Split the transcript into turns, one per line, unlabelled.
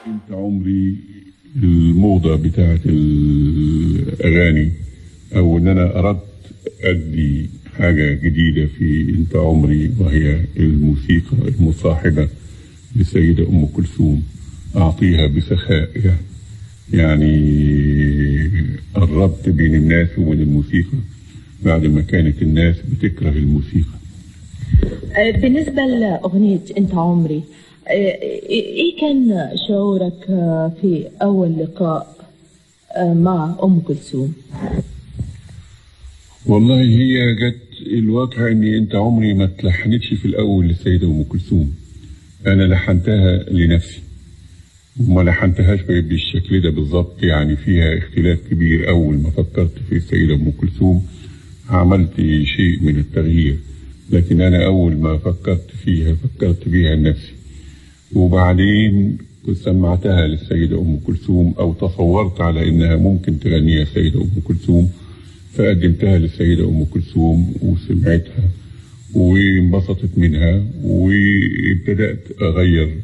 انت عمري الموضة بتاعت الأغاني أو إن أنا أردت أدي حاجة جديدة في انت عمري وهي الموسيقى المصاحبة للسيدة أم كلثوم أعطيها بسخاء يعني قربت بين الناس وبين الموسيقى بعد ما كانت الناس بتكره الموسيقى
آه، بالنسبة لأغنية أنت عمري آه، إيه كان شعورك آه، في أول لقاء آه، مع أم كلثوم؟
والله هي جت الواقع اني انت عمري ما تلحنتش في الاول للسيده ام كلثوم انا لحنتها لنفسي وما لحنتهاش بالشكل ده بالظبط يعني فيها اختلاف كبير اول ما فكرت في السيده ام كلثوم عملت شيء من التغيير لكن انا اول ما فكرت فيها فكرت بيها لنفسي وبعدين كنت سمعتها للسيده ام كلثوم او تصورت على انها ممكن تغنيها السيده ام كلثوم فقدمتها للسيدة أم كلثوم وسمعتها وانبسطت منها وابتدأت أغير